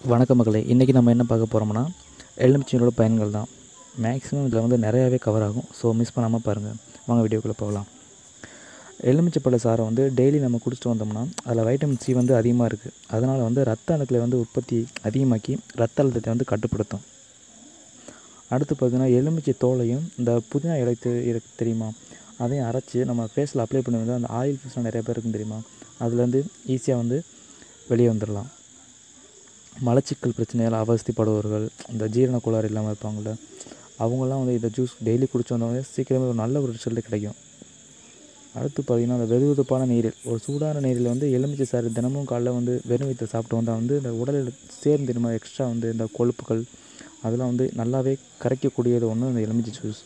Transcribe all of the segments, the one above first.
வணக்க மக்களே இன்றைக்கி நம்ம என்ன பார்க்க போகிறோம்னா எலுமிச்சையோட பயன்கள் தான் மேக்ஸிமம் இதில் வந்து நிறையாவே கவர் ஆகும் ஸோ மிஸ் பண்ணாமல் பாருங்கள் வாங்க வீடியோக்குள்ளே போகலாம் எலுமிச்சை பழ சாரை வந்து டெய்லி நம்ம குடிச்சிட்டு வந்தோம்னா அதில் வைட்டமின் சி வந்து அதிகமாக இருக்குது அதனால் வந்து ரத்த அணுக்களை வந்து உற்பத்தி அதிகமாக்கி ரத்த அழுத்தத்தை வந்து கட்டுப்படுத்தும் அடுத்து பார்த்திங்கன்னா எலுமிச்சை தோலையும் இந்த புதினா இலை தெ- இருக்கு தெரியுமா அதையும் அரைச்சி நம்ம ஃபேஸில் அப்ளை பண்ணி வந்து அந்த ஆயில் ஃபேஸ்லாம் நிறைய பேர் இருக்கும் தெரியுமா அதுலேருந்து ஈஸியாக வந்து வெளியே வந்துடலாம் மலச்சிக்கல் பிரச்சனையால் அவஸ்தைப்படுபவர்கள் இந்த ஜீரண கோளாறு இல்லாமல் இருப்பாங்கள்ல அவங்கெல்லாம் வந்து இந்த ஜூஸ் டெய்லி குடிச்சு வந்தவங்க சீக்கிரமே ஒரு நல்ல ஒரு ரிசல்ட் கிடைக்கும் அடுத்து பார்த்திங்கன்னா அந்த வெது வெதுப்பான நீரில் ஒரு சூடான நீரில் வந்து எலுமிச்சை சாறு தினமும் காலைல வந்து வெறும் வயிற்று சாப்பிட்டு வந்தால் வந்து இந்த உடலில் சேர்ந்து நம்ம எக்ஸ்ட்ரா வந்து இந்த கொழுப்புகள் அதெல்லாம் வந்து நல்லாவே கரைக்கக்கூடியது ஒன்று அந்த எலுமிச்சை ஜூஸ்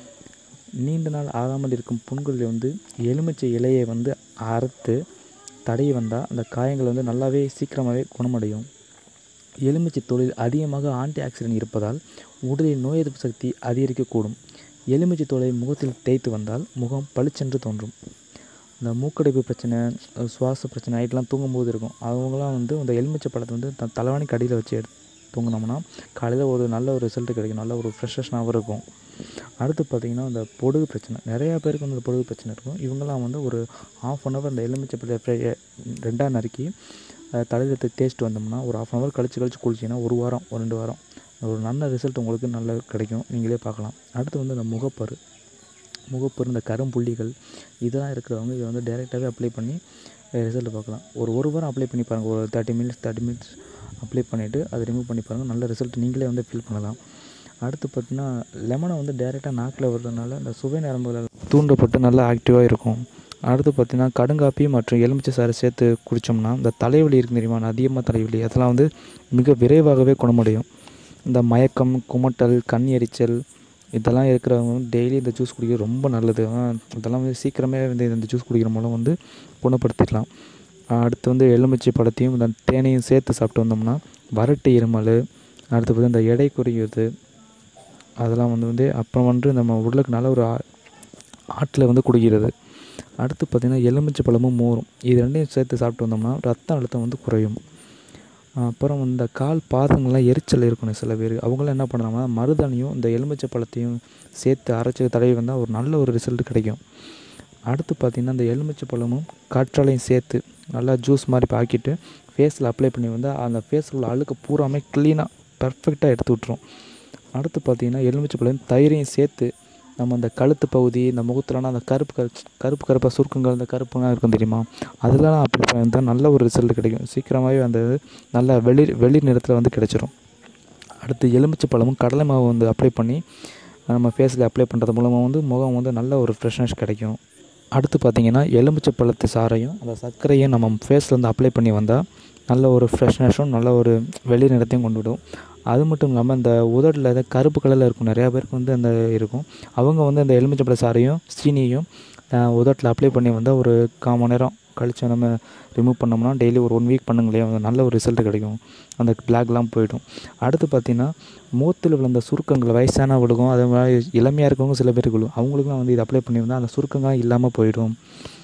நீண்ட நாள் ஆகாமல் இருக்கும் புண்களில் வந்து எலுமிச்சை இலையை வந்து அறுத்து தடவி வந்தால் அந்த காயங்கள் வந்து நல்லாவே சீக்கிரமாகவே குணமடையும் எலுமிச்சை தோலில் அதிகமாக ஆன்டி ஆக்சிடென்ட் இருப்பதால் உடலில் நோய் எதிர்ப்பு சக்தி அதிகரிக்கக்கூடும் எலுமிச்சை தோலை முகத்தில் தேய்த்து வந்தால் முகம் பளிச்சென்று தோன்றும் இந்த மூக்கடைப்பு பிரச்சனை அஹ் சுவாச பிரச்சனை நைட்லாம் தூங்கும்போது இருக்கும் அவங்களாம் வந்து இந்த எலுமிச்சை பழத்தை வந்து த தலைவாணிக்கு அடியில் வச்சு எடுத்து தூங்கினோம்னா காலையில் ஒரு நல்ல ஒரு ரிசல்ட் கிடைக்கும் நல்ல ஒரு ஃப்ரெஷ்ஷனாகவும் இருக்கும் அடுத்து பார்த்திங்கன்னா இந்த பொடுகு பிரச்சனை நிறையா பேருக்கு வந்து இந்த பொடுகு பிரச்சனை இருக்கும் இவங்கெல்லாம் வந்து ஒரு ஆஃப் அன் ஹவர் இந்த எலுமிச்சை பழத்தை ரெண்டாக நறுக்கி அஹ் தலையில் தே- தேய்ச்சிட்டு வந்தோம்னா ஒரு ஆஃப் அன் ஹவர் கழிச்சு கழிச்சு குளிச்சிங்கன்னா ஒரு வாரம் ஒரு ரெண்டு வாரம் ஒரு நல்ல ரிசல்ட் உங்களுக்கு நல்ல கிடைக்கும் நீங்களே பார்க்கலாம் அடுத்து வந்து இந்த முகப்பரு முகப்பரு இந்த கரும்புள்ளிகள் இதெல்லாம் இருக்கிறவங்க இதை வந்து டைரெக்டாகவே அப்ளை பண்ணி ரிசல்ட் பார்க்கலாம் ஒரு ஒரு வாரம் அப்ளை பண்ணி பாருங்கள் ஒரு thirty minutes thirty minutes apply பண்ணிவிட்டு அதை ரிமூவ் பண்ணி பாருங்கள் நல்ல ரிசல்ட் நீங்களே வந்து ஃபீல் பண்ணலாம் அடுத்து பார்த்தீங்கன்னா லெமனை வந்து டைரெக்டாக நாக்கில் வர்றதுனால இந்த சுவை நரம்புகள் தூண்டப்பட்டு நல்லா ஆக்டிவாக இருக்கும் அடுத்து பார்த்தீங்கன்னா கடுங்காப்பி மற்றும் எலுமிச்சை சாறு சேர்த்து குடித்தோம்னா இந்த தலைவலி இருக்கு தெரியுமா அதிகமாக தலைவலி அதெல்லாம் வந்து மிக விரைவாகவே குணமடையும் இந்த மயக்கம் குமட்டல் கண் எரிச்சல் இதெல்லாம் இருக்கிறவங்க வந்து டெய்லி இந்த ஜூஸ் குடிக்கிறது ரொம்ப நல்லது ஆ, இதெல்லாம் வந்து சீக்கிரமே வந்து இந்த ஜூஸ் குடிக்கிற மூலம் வந்து குணப்படுத்திக்கலாம் அடுத்து வந்து எலுமிச்சை பழத்தையும் இந்த தேனையும் சேர்த்து சாப்பிட்டு வந்தோம்னா வறட்டு இருமல் அடுத்து பார்த்து இந்த எடை குறையுது அதெல்லாம் வந்து வந்து அப்புறம் வந்து நம்ம உடலுக்கு நல்ல ஒரு ஆ- ஆற்றலை வந்து கொடுக்கிறது அடுத்து பார்த்திங்கன்னா எலுமிச்சை பழமும் மோரும் இது ரெண்டையும் சேர்த்து சாப்பிட்டு வந்தோம்னா ரத்த அழுத்தம் வந்து குறையும் அப்புறம் இந்த கால் பாதங்கள்லாம் எரிச்சல் இருக்கணும் சில பேர் அவங்களாம் என்ன பண்ணுறாங்கன்னா மருதாணியும் இந்த எலுமிச்சை பழத்தையும் சேர்த்து அரைச்சி தடவி வந்தால் ஒரு நல்ல ஒரு ரிசல்ட் கிடைக்கும் அடுத்து பார்த்திங்கன்னா இந்த எலுமிச்சை பழமும் கற்றாழையும் சேர்த்து நல்லா ஜூஸ் மாதிரி ஆக்கிட்டு ஃபேஸில் அப்ளை பண்ணி வந்தால் அந்த ஃபேஸில் உள்ள அழுக்கு பூராமே க்ளீனாக பர்ஃபெக்டாக எடுத்து விட்ரும் அடுத்து பார்த்திங்கன்னா எலுமிச்சை பழம் தயிரையும் சேர்த்து நம்ம அந்த கழுத்து பகுதி இந்த முகத்துலலாம் அந்த கருப்பு கரு கருப்பு கருப்பாக சுருக்கங்கள் அந்த கருப்புலாம் இருக்கும் தெரியுமா அதெல்லாம் அப்ளை பண்ணி நல்ல ஒரு ரிசல்ட் கிடைக்கும் சீக்கிரமாகவே அந்த இது நல்ல வெளிர் வெளிர் நிறத்தில் வந்து கிடைச்சிரும் அடுத்து எலுமிச்சை பழமும் கடலை மாவு வந்து அப்ளை பண்ணி நம்ம ஃபேஸில் அப்ளை பண்ணுறது மூலமாக வந்து முகம் வந்து நல்ல ஒரு ஃப்ரெஷ்னஸ் கிடைக்கும் அடுத்து பார்த்திங்கன்னா எலுமிச்சை பழத்து சாறையும் அந்த சர்க்கரையும் நம்ம ஃபேஸில் வந்து அப்ளை பண்ணி வந்தால் நல்ல ஒரு ஃப்ரெஷ்னஸும் நல்ல ஒரு வெளி நிறத்தையும் கொண்டு விடும் அது மட்டும் இல்லாமல் இந்த உதட்டில் ஏதாவது கருப்பு கலரில் இருக்கும் நிறையா பேருக்கு வந்து அந்த இருக்கும் அவங்க வந்து அந்த எலுமிச்சை பழ சாறையும் சீனியும் உதட்டில் அப்ளை பண்ணி வந்தால் ஒரு கால் மணி நேரம் கழித்து நம்ம ரிமூவ் பண்ணோம்னா டெய்லி ஒரு ஒன் வீக் பண்ணுங்களேன் வந்து நல்ல ஒரு ரிசல்ட் கிடைக்கும் அந்த பிளாக்லாம் போயிடும் அடுத்து பார்த்திங்கன்னா முகத்தில் விழுந்த சுருக்கங்கள் வயசானவங்களுக்கும் அதே மாதிரி இளமையாக இருக்கவங்க சில பேருக்கு விழும் அவங்களுக்குலாம் வந்து இது அப்ளை பண்ணி வந்தால் அந்த சுருக்கங்கள்லாம் இல்லாமல் போயிடும்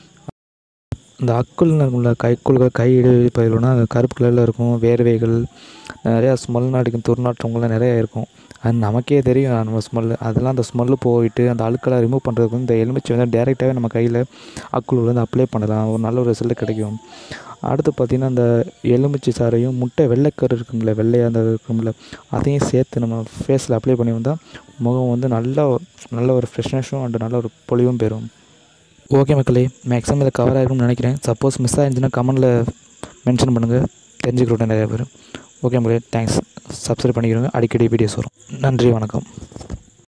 இந்த அக்குள் உள்ள கைக்குள்கள் கை இடைவெளி பயிலுனா அது கருப்பு கலரில் இருக்கும் வேர்வைகள் நிறையா ஸ்மெல் அடிக்கும் துர்நாற்றங்கள்லாம் நிறையா இருக்கும் அது நமக்கே தெரியும் நம்ம ஸ்மெல்லு அதெல்லாம் அந்த ஸ்மெல்லு போயிட்டு அந்த அழுக்கெல்லாம் ரிமூவ் பண்ணுறதுக்கு வந்து இந்த எலுமிச்சை வந்து டேரெக்டாகவே நம்ம கையில் அக்குள் வந்து அப்ளை பண்ணலாம் ஒரு நல்ல ஒரு ரிசல்ட் கிடைக்கும் அடுத்து பார்த்திங்கன்னா இந்த எலுமிச்சை சாறையும் முட்டை வெள்ளைக்கரு இருக்குங்களே வெள்ளையாக அந்த இருக்கும்ல அதையும் சேர்த்து நம்ம ஃபேஸில் அப்ளை பண்ணி வந்தால் முகம் வந்து நல்ல நல்ல ஒரு ஃப்ரெஷ்னஸும் அண்ட் நல்ல ஒரு பொலிவும் பெறும் ஓகே மக்களே மேக்ஸிமம் இதை கவர் ஆகிருக்கும்னு நினைக்கிறேன் சப்போஸ் மிஸ் ஆயிருந்துச்சுன்னா கமெண்டில் மென்ஷன் பண்ணுங்கள் தெரிஞ்சுக்கிறோம் நிறைய பேர் ஓகே மக்களே தேங்க்ஸ் சப்ஸ்கிரைப் பண்ணிக்கிறோங்க அடிக்கடி வீடியோஸ் வரும் நன்றி வணக்கம்